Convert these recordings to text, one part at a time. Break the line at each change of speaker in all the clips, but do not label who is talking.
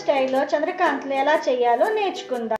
స్టైల్లో చంద్రకాంతలు ఎలా చేయాలో నేర్చుకుందాం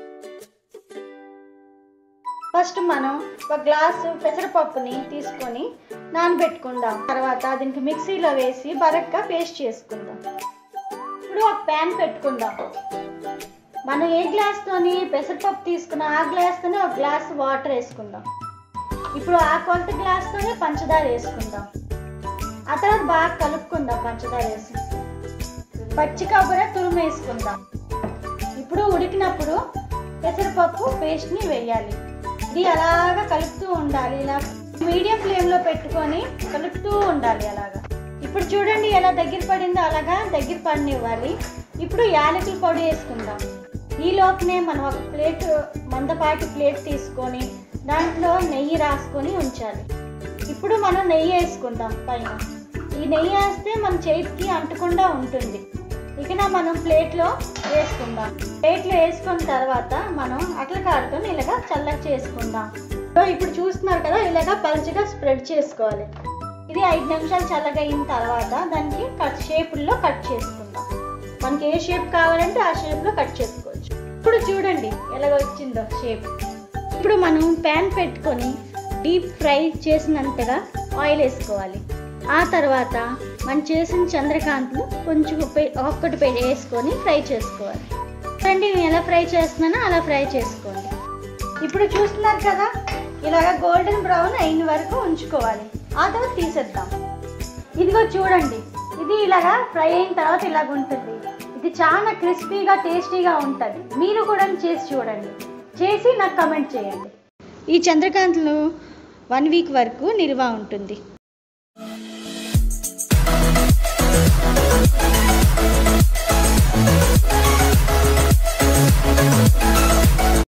ఫస్ట్ మనం ఒక గ్లాసు పెసరపప్పుని తీసుకొని నానబెట్టుకుందాం తర్వాత దీనికి మిక్సీలో వేసి బరగ్గా పేస్ట్ చేసుకుందాం ఇప్పుడు ఒక ప్యాన్ పెట్టుకుందాం మనం ఏ గ్లాస్తోని పెసరపప్పు తీసుకున్నా ఆ గ్లాస్తోనే ఒక గ్లాస్ వాటర్ వేసుకుందాం ఇప్పుడు ఆ కొలత గ్లాస్తోనే పంచదార వేసుకుందాం ఆ తర్వాత బాగా కలుపుకుందాం పంచదార వేసి పచ్చి కొబ్బరి తురుము వేసుకుందాం ఇప్పుడు ఉడికినప్పుడు పెసరపప్పు పేస్ట్ని వేయాలి ఇది అలాగా కలుపుతూ ఉండాలి ఇలా మీడియం ఫ్లేమ్లో పెట్టుకొని కలుపుతూ ఉండాలి అలాగా ఇప్పుడు చూడండి ఎలా దగ్గర పడిందో అలాగా దగ్గర పడినివ్వాలి ఇప్పుడు యాలకుల పొడి వేసుకుందాం ఈ లోపునే మనం ఒక ప్లేట్ మందపాటి ప్లేట్ తీసుకొని దాంట్లో నెయ్యి రాసుకొని ఉంచాలి ఇప్పుడు మనం నెయ్యి వేసుకుందాం పైన ఈ నెయ్యి వేస్తే మన చేతికి అంటకుండా ఉంటుంది ఇక మనం ప్లేట్లో వేసుకుందాం ప్లేట్లో వేసుకున్న తర్వాత మనం అట్ల కాడుతో ఇలాగా చల్లగా చేసుకుందాం సో ఇప్పుడు చూస్తున్నారు కదా ఇలాగా పలుచగా స్ప్రెడ్ చేసుకోవాలి ఇది ఐదు నిమిషాలు చల్లగా అయిన తర్వాత దానికి కట్ షేపుల్లో కట్ చేసుకుందాం మనకి ఏ షేప్ కావాలంటే ఆ షేప్లో కట్ చేసుకోవచ్చు ఇప్పుడు చూడండి ఎలాగ వచ్చిందో షేప్ ఇప్పుడు మనం ప్యాన్ పెట్టుకొని డీప్ ఫ్రై చేసినంతగా ఆయిల్ వేసుకోవాలి ఆ తర్వాత మనం చేసిన చంద్రకాంత్లు కొంచెం పె- ఒక్కటి పె- వేసుకొని ఫ్రై చేసుకోవాలి చూడండి నేను ఎలా ఫ్రై చేస్తున్నానో అలా ఫ్రై చేసుకోండి ఇప్పుడు చూస్తున్నారు కదా ఇలాగ గోల్డెన్ బ్రౌన్ అయిన వరకు ఉంచుకోవాలి ఆ తర్వాత తీసేద్దాం ఇదిగో చూడండి ఇది ఇలాగా ఫ్రై అయిన తర్వాత ఇలాగ ఉంటుంది ఇది చాలా క్రిస్పీగా టేస్టీగా ఉంటుంది మీరు కూడా చేసి చూడండి చేసి నాకు కమెంట్ చేయండి ఈ చంద్రకాంత్లు వన్ వీక్ వరకు నిల్వ ఉంటుంది